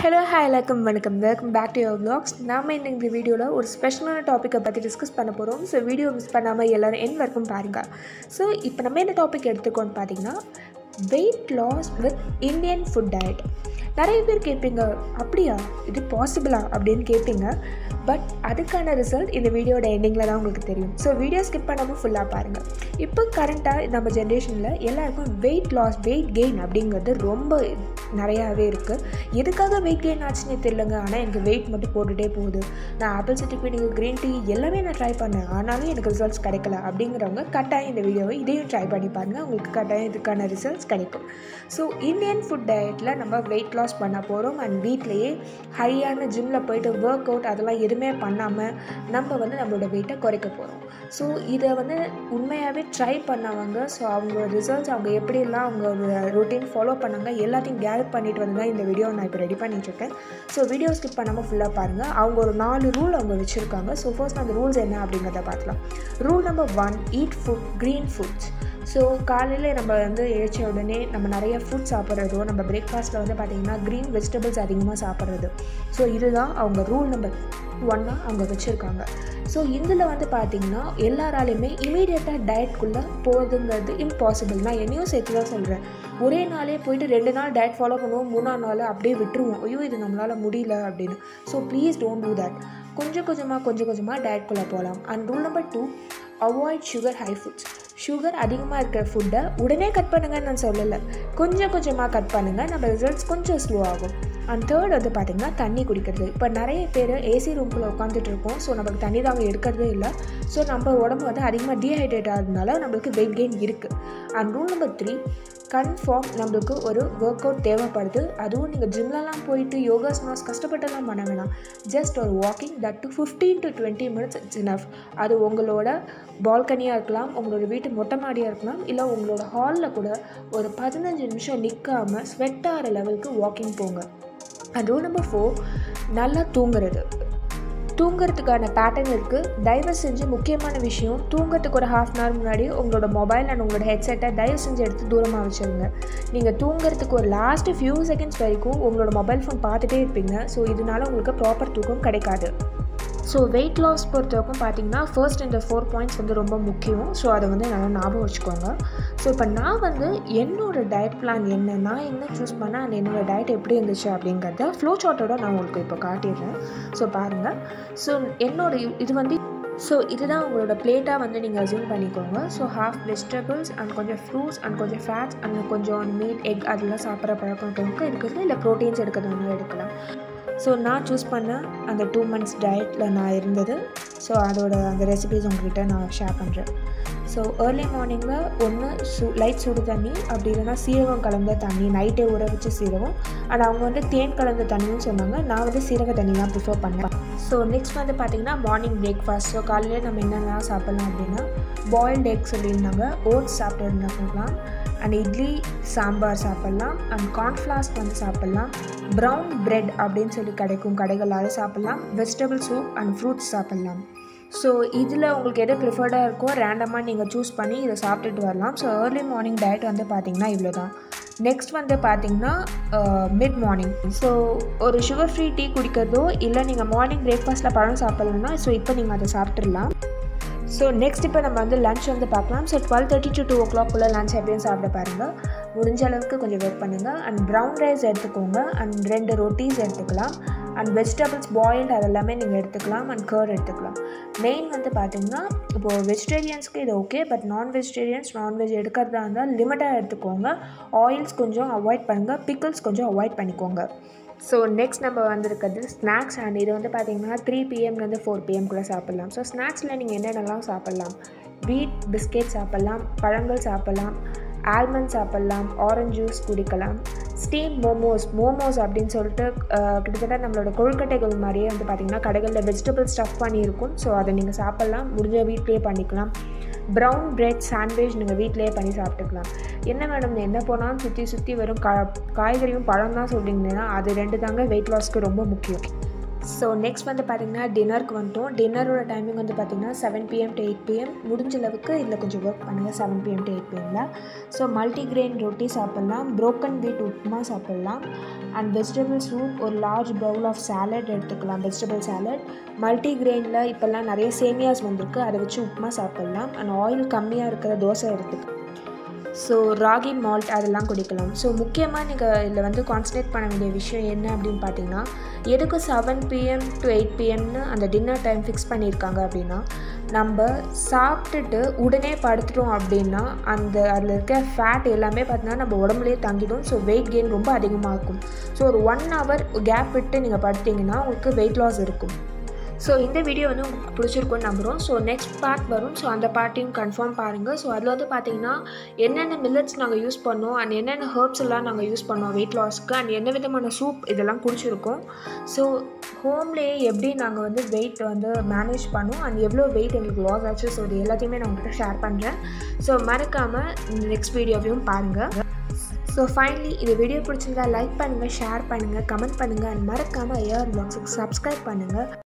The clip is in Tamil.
ஹலோ ஹாய் வணக்கம் வணக்கம் welcome back to your vlogs நாம இந்த வீடியோவில் ஒரு ஸ்பெஷலான டாப்பிக்கை பற்றி டிஸ்கஸ் பண்ண போகிறோம் ஸோ வீடியோ மிஸ் பண்ணாமல் எல்லோரும் என் வரைக்கும் பாருங்கள் ஸோ இப்போ நம்ம என்ன டாபிக் எடுத்துக்கோன்னு பார்த்தீங்கன்னா weight loss with Indian food diet நிறைய பேர் கேட்பீங்க அப்படியா இது பாசிபிளா அப்படின்னு கேட்பீங்க பட் அதுக்கான ரிசல்ட் இந்த வீடியோட எண்டிங்கில் தான் உங்களுக்கு தெரியும் ஸோ வீடியோ ஸ்கிப் பண்ணாமல் ஃபுல்லாக பாருங்கள் இப்போ கரண்ட்டாக நம்ம ஜென்ரேஷனில் எல்லாருக்கும் வெயிட் லாஸ் வெயிட் கெயின் அப்படிங்கிறது ரொம்ப நிறையாவே இருக்குது எதுக்காக வெயிட் கெயின் ஆச்சுன்னே தெரியலங்க ஆனால் எனக்கு வெயிட் மட்டும் போட்டுகிட்டே போகுது நான் ஆப்பிள் சிட்டி ஃபீடிங் க்ரீன் டீ எல்லாமே நான் ட்ரை பண்ணேன் ஆனாலும் எனக்கு ரிசல்ட்ஸ் கிடைக்கல அப்படிங்கிறவங்க கட்டாயம் இந்த வீடியோவை இதையும் ட்ரை பண்ணி பாருங்கள் உங்களுக்கு கட்டாயம் இதுக்கான ரிசல்ட்ஸ் கிடைக்கும் ஸோ இந்தியன் ஃபுட் டயட்டில் நம்ம வெயிட் லாஸ் பண்ண போகிறோம் அண்ட் வீட்லேயே ஹையான ஜிம்மில் போயிட்டு ஒர்க் அவுட் அதெல்லாம் எதுவுமே பண்ணாமல் நம்ம வந்து நம்மளோட வெயிட்டை குறைக்க போகிறோம் ஸோ இதை வந்து உண்மையாகவே ட்ரை பண்ணவங்க ஸோ அவங்க ரிசல்ட்ஸ் அவங்க எப்படியெல்லாம் அவங்க ரொட்டீன் ஃபாலோ பண்ணாங்க எல்லாத்தையும் கேதர் பண்ணிட்டு வந்து தான் இந்த வீடியோ நான் இப்போ ரெடி பண்ணிட்டுருக்கேன் ஸோ வீடியோ ஸ்கிப் பண்ணாமல் ஃபுல்லாக பாருங்கள் அவங்க ஒரு நாலு ரூல் அவங்க வச்சுருக்காங்க ஸோ ஃபர்ஸ்ட் அந்த ரூல்ஸ் என்ன அப்படிங்கிறத பார்க்கலாம் rule number one eat food green foods so காலையில் நம்ம வந்து எழுச்ச உடனே நம்ம நிறைய ஃபுட் சாப்பிட்றதோ நம்ம பிரேக்ஃபாஸ்ட்டில் வந்து பார்த்திங்கன்னா க்ரீன் வெஜிடபிள்ஸ் அதிகமாக சாப்பிட்றது ஸோ இதுதான் அவங்க ரூல் நம்பர் ஒன்னாக அவங்க வச்சுருக்காங்க ஸோ இதில் வந்து பார்த்திங்கன்னா எல்லாராலையுமே இமீடியட்டாக டயட்குள்ளே போகிறதுங்கிறது இம்பாசிபிள் நான் என்னையும் சேர்த்து தான் சொல்கிறேன் ஒரே நாளே போயிட்டு ரெண்டு நாள் டயட் ஃபாலோ பண்ணுவோம் மூணாம் நாள் அப்படியே விட்டுருவோம் ஐயோ இது நம்மளால் முடியல அப்படின்னு so please don't do that கொஞ்சம் கொஞ்சமாக கொஞ்சம் கொஞ்சமாக டயட்குள்ளே போகலாம் and rule number two avoid sugar high foods sugar அதிகமாக இருக்கிற ஃபுட்டை உடனே கட் பண்ணுங்கன்னு நான் சொல்லலை கொஞ்சம் கொஞ்சமாக கட் பண்ணுங்கள் நம்ம ரிசல்ட்ஸ் கொஞ்சம் ஸ்லோ ஆகும் அண்ட் தேர்ட் வந்து பார்த்திங்கன்னா தண்ணி குடிக்கிறது இப்போ நிறைய பேர் ஏசி ரூம்குள்ளே உட்காந்துட்டு இருக்கோம் ஸோ நமக்கு தண்ணி தான் அவங்க எடுக்கிறதே இல்லை ஸோ நம்ம உடம்பு வந்து அதிகமாக டீஹைட்ரேட் ஆகிறதுனால நம்மளுக்கு வெயிட் கெயின் இருக்குது and rule number three confirm நம்மளுக்கு ஒரு ஒர்க் அவுட் தேவைப்படுது அதுவும் நீங்கள் ஜிம்லலாம் போயிட்டு யோகாசனாஸ் கஷ்டப்பட்டெல்லாம் பண்ண வேணாம் ஜஸ்ட் ஒரு walking that to fifteen to twenty minutes it's enough அது உங்களோட பால்கனியாக இருக்கலாம் உங்களோட வீட்டு மொட்டை மாடியாக இருக்கலாம் இல்லை உங்களோட ஹாலில் கூட ஒரு பதினஞ்சு நிமிஷம் நிற்காமல் ஸ்வெட் ஆகிற லெவலுக்கு வாக்கிங் போங்க அண்ட் ரூல் நம்பர் ஃபோர் நல்லா தூங்குறது தூங்குறதுக்கான பேட்டர்ன் இருக்குது தயவு செஞ்சு முக்கியமான விஷயம் தூங்குறதுக்கு ஒரு ஹாஃப் அன் ஹவர் முன்னாடி உங்களோட மொபைல் அண்ட் உங்களோட ஹெட்செட்டை தயவு செஞ்சு எடுத்து தூரமாக வச்சுருங்க நீங்கள் தூங்குறதுக்கு ஒரு லாஸ்ட் ஃபியூ செகண்ட்ஸ் வரைக்கும் உங்களோட மொபைல் ஃபோன் பார்த்துட்டே இருப்பீங்க ஸோ இதனால உங்களுக்கு ப்ராப்பர் தூக்கம் கிடைக்காது ஸோ வெயிட் லாஸ் பொறுத்தவரைக்கும் பார்த்தீங்கன்னா ஃபர்ஸ்ட் இந்த ஃபோர் பாயிண்ட்ஸ் வந்து ரொம்ப முக்கியம் ஸோ அதை வந்து நல்லா ஞாபகம் வச்சுக்கோங்க ஸோ இப்போ நான் வந்து என்னோடய டயட் பிளான் என்ன நான் என்ன சூஸ் பண்ணேன் அண்ட் என்னோடய டயட் எப்படி இருந்துச்சு அப்படிங்கிறத ஃப்ளோ சார்ட்டோட நான் உங்களுக்கு இப்போ காட்டிடுறேன் ஸோ பாருங்கள் ஸோ என்னோட இது வந்து ஸோ இதுதான் உங்களோட பிளேட்டாக வந்து நீங்கள் அசியூம் பண்ணிக்கோங்க ஸோ ஹாஃப் வெஜிடபிள்ஸ் அண்ட் கொஞ்சம் ஃப்ரூட்ஸ் அண்ட் கொஞ்சம் ஃபேட்ஸ் அண்ட் கொஞ்சம் மீட் எக் அதெல்லாம் சாப்பிட்ற பழக்கம் இருக்கவங்க இருக்குது இல்லை ப்ரோட்டீன்ஸ் எடுக்கிறதுனால எடுக்கலாம் ஸோ நான் சூஸ் பண்ண அந்த டூ மந்த்ஸ் டயட்டில் நான் இருந்தது ஸோ அதோட அந்த ரெசிபிஸ் உங்கள்கிட்ட நான் ஷேர் பண்ணுறேன் ஸோ ஏர்லி மார்னிங்கில் ஒன்று சூ லைட் சுடு தண்ணி அப்படி இல்லைனா சீரகம் கலந்த தண்ணி நைட்டே ஊற வச்சு சீரகம் அண்ட் அவங்க வந்து தேன் கலந்த தண்ணியும் சொன்னாங்க நான் வந்து சீரக தண்ணி தான் ப்ரிஃபர் பண்ணேன் ஸோ நெக்ஸ்ட் வந்து பார்த்திங்கன்னா மார்னிங் பிரேக்ஃபாஸ்ட் ஸோ காலையில் நம்ம என்னென்னலாம் சாப்பிட்லாம் அப்படின்னா பாயில்டு எக் சொல்லியிருந்தாங்க ஓட்ஸ் சாப்பிட்டு இருந்தாங்கலாம் அண்ட் இட்லி சாம்பார் சாப்பிட்லாம் அண்ட் கார்ன்ஃப்ளாஸ் வந்து சாப்பிட்லாம் ப்ரௌன் பிரெட் அப்படின்னு சொல்லி கிடைக்கும் கடைகள் அதை சாப்பிட்லாம் வெஜிடபிள் சூப் அண்ட் ஃப்ரூட்ஸ் சாப்பிட்லாம் ஸோ இதில் உங்களுக்கு எது ப்ரிஃபர்டாக இருக்கோ ரேண்டமாக நீங்கள் சூஸ் பண்ணி இதை சாப்பிட்டுட்டு வரலாம் ஸோ ஏர்லி மார்னிங் டயட் வந்து பார்த்திங்கன்னா இவ்வளோ தான் நெக்ஸ்ட் வந்து பார்த்திங்கன்னா மிட் மார்னிங் ஸோ ஒரு சுகர் ஃப்ரீ டீ குடிக்கிறதோ இல்லை நீங்கள் மார்னிங் பிரேக்ஃபாஸ்ட்டில் பழம் சாப்பிட்லன்னா ஸோ இப்போ நீங்கள் அதை சாப்பிட்றலாம் ஸோ நெக்ஸ்ட் இப்போ நம்ம வந்து லஞ்ச் வந்து பார்க்கலாம் so twelve thirty to two ஓ கிளாக்குள்ளே லஞ்ச் எப்படியும் சாப்பிட பாருங்கள் முடிஞ்ச அளவுக்கு கொஞ்சம் வெயிட் பண்ணுங்கள் அண்ட் ப்ரௌன் ரைஸ் எடுத்துக்கோங்க அண்ட் ரெண்டு ரொட்டீஸ் எடுத்துக்கலாம் அண்ட் வெஜிடபிள்ஸ் பாயில்டு அதெல்லாமே நீங்கள் எடுத்துக்கலாம் அண்ட் கேர்ட் எடுத்துக்கலாம் மெயின் வந்து பார்த்திங்கன்னா இப்போது வெஜிடேரியன்ஸ்க்கு இது okay but non-vegetarians non veg எடுக்கிறதா இருந்தால் லிமிட்டாக எடுத்துக்கோங்க ஆயில்ஸ் கொஞ்சம் அவாய்ட் பண்ணுங்கள் பிக்கிள்ஸ் கொஞ்சம் அவாய்ட் பண்ணிக்கோங்க ஸோ நெக்ஸ்ட் நம்ம வந்திருக்கிறது ஸ்நாக்ஸ் அண்ட் இது வந்து பார்த்திங்கன்னா த்ரீ பிஎம்லேருந்து ஃபோர் பிஎம்குள்ளே சாப்பிட்லாம் ஸோ ஸ்நாக்ஸில் நீங்கள் என்னென்னலாம் சாப்பிட்லாம் வீட் பிஸ்கெட் சாப்பிட்லாம் பழங்கள் சாப்பிட்லாம் ஆல்மண்ட் சாப்பிட்லாம் ஆரஞ்ச் ஜூஸ் குடிக்கலாம் ஸ்டீம் மோமோஸ் மோமோஸ் அப்படின்னு சொல்லிட்டு கிட்டத்தட்ட நம்மளோட கொழுக்கட்டைகள் மாதிரியே வந்து பார்த்திங்கன்னா கடைகளில் வெஜிடபிள் ஸ்டஃப் பண்ணியிருக்கும் ஸோ அதை நீங்கள் சாப்பிட்லாம் முடிஞ்ச வீட்லேயே பண்ணிக்கலாம் ப்ரௌன் பிரெட் சாண்ட்விச் நீங்கள் வீட்டிலேயே பண்ணி சாப்பிட்டுக்கலாம் என்ன மேடம் என்ன போனாலும் சுற்றி சுற்றி வெறும் கா காய்கறியும் பழம் தான் சொல்லிங்கன்னா அது ரெண்டு தாங்க வெயிட் லாஸ்க்கு ரொம்ப முக்கியம் ஸோ நெக்ஸ்ட் வந்து பார்த்திங்கன்னா டின்னருக்கு வந்துட்டோம் டின்னரோட டைமிங் வந்து பார்த்திங்கன்னா seven PM to eight PM முடிஞ்ச அளவுக்கு இதில் கொஞ்சம் ஒர்க் பண்ணுங்கள் செவன் பிஎம் டு எயிட் பிஎம்மில் ஸோ மல்டிக்ரெயின் ரொட்டி சாப்பிட்லாம் ப்ரோக்கன் வீட் உப்புமா சாப்பிட்லாம் அண்ட் வெஜிடபிள் சூப் ஒரு லார்ஜ் பவுல் ஆஃப் சாலட் எடுத்துக்கலாம் வெஜிடபிள் சாலட் மல்டிக்ரெயினில் இப்போல்லாம் நிறைய சேமியாஸ் வந்திருக்கு அதை வச்சு உப்புமா சாப்பிட்லாம் அண்ட் ஆயில் கம்மியாக இருக்கிற தோசை எடுத்துக்கலாம் ஸோ ராகி மால்ட் அதெல்லாம் குடிக்கலாம் ஸோ முக்கியமாக நீங்கள் இதில் வந்து கான்சன்ட்ரேட் பண்ண வேண்டிய விஷயம் என்ன அப்படின்னு பார்த்தீங்கன்னா எதுக்கு செவன் பிஎம் டு எயிட் பிஎம்னு அந்த டின்னர் டைம் ஃபிக்ஸ் பண்ணியிருக்காங்க அப்படின்னா நம்ம சாப்பிட்டுட்டு உடனே படுத்துட்டோம் அப்படின்னா அந்த அதில் இருக்க ஃபேட் எல்லாமே பார்த்தீங்கன்னா நம்ம உடம்புலேயே தங்கிடும் ஸோ வெயிட் கெயின் ரொம்ப அதிகமாக இருக்கும் ஸோ ஒரு ஒன் ஹவர் கேப் விட்டு நீங்கள் படுத்திங்கன்னா உங்களுக்கு வெயிட் லாஸ் இருக்கும் ஸோ இந்த வீடியோ வந்து உங்களுக்கு பிடிச்சிருக்கும்னு நம்புகிறோம் ஸோ நெக்ஸ்ட் பார்ட் வரும் ஸோ அந்த பார்ட்டையும் கன்ஃபார்ம் பாருங்கள் ஸோ அதில் வந்து பார்த்தீங்கன்னா என்னென்ன மில்லட்ஸ் நாங்கள் யூஸ் பண்ணோம் அண்ட் என்னென்ன ஹர்ப்ஸ் எல்லாம் நாங்கள் யூஸ் பண்ணோம் வெயிட் லாஸ்க்கு அண்ட் என்ன விதமான சூப் இதெல்லாம் குடிச்சிருக்கோம் ஸோ ஹோம்லேயே எப்படி நாங்கள் வந்து வெயிட் வந்து மேனேஜ் பண்ணோம் அண்ட் எவ்வளோ வெயிட் எங்களுக்கு லாஸ் ஆச்சு ஸோ இது எல்லாத்தையுமே நான் உங்கள்கிட்ட ஷேர் பண்ணுறேன் ஸோ மறக்காமல் நெக்ஸ்ட் வீடியோவையும் பாருங்கள் ஸோ ஃபைனலி இந்த வீடியோ பிடிச்சிருந்தா லைக் பண்ணுங்கள் ஷேர் பண்ணுங்கள் கமெண்ட் பண்ணுங்கள் அண்ட் மறக்காமல் ஏஆர் பிளாக்ஸுக்கு சப்ஸ்கிரைப் பண்ணுங்கள்